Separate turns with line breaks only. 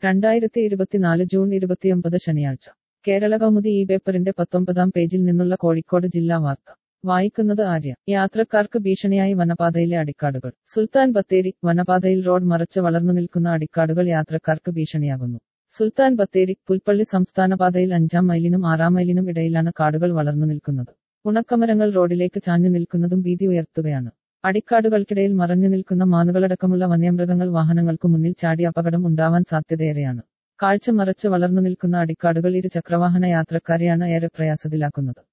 രണ്ടായിരത്തി ഇരുപത്തിനാല് ജൂൺ ഇരുപത്തിയൊമ്പത് ശനിയാഴ്ച കേരള കൗമുദി ഈ പേപ്പറിന്റെ പത്തൊമ്പതാം പേജിൽ നിന്നുള്ള കോഴിക്കോട് ജില്ലാ വാർത്ത വായിക്കുന്നത് ആര്യ യാത്രക്കാർക്ക് ഭീഷണിയായി വനപാതയിലെ അടിക്കാടുകൾ സുൽത്താൻ ബത്തേരി വനപാതയിൽ റോഡ് മറച്ച് വളർന്നു നിൽക്കുന്ന അടിക്കാടുകൾ യാത്രക്കാർക്ക് ഭീഷണിയാകുന്നു സുൽത്താൻ ബത്തേരി പുൽപ്പള്ളി സംസ്ഥാന പാതയിൽ അഞ്ചാം മൈലിനും ആറാം മൈലിനും ഇടയിലാണ് കാടുകൾ വളർന്നു നിൽക്കുന്നത് ഉണക്കമരങ്ങൾ റോഡിലേക്ക് ചാഞ്ഞു നിൽക്കുന്നതും ഭീതി ഉയർത്തുകയാണ് അടിക്കാടുകൾക്കിടയിൽ മറഞ്ഞു നിൽക്കുന്ന മാനുകളടക്കമുള്ള വന്യമൃഗങ്ങൾ വാഹനങ്ങൾക്കു മുന്നിൽ ചാടി അപകടം ഉണ്ടാവാൻ സാധ്യതയേറെയാണ് കാഴ്ച മറച്ച് വളർന്നു നിൽക്കുന്ന അടിക്കാടുകൾ ഇരു ചക്രവാഹന യാത്രക്കാരെയാണ് ഏറെ പ്രയാസത്തിലാക്കുന്നത്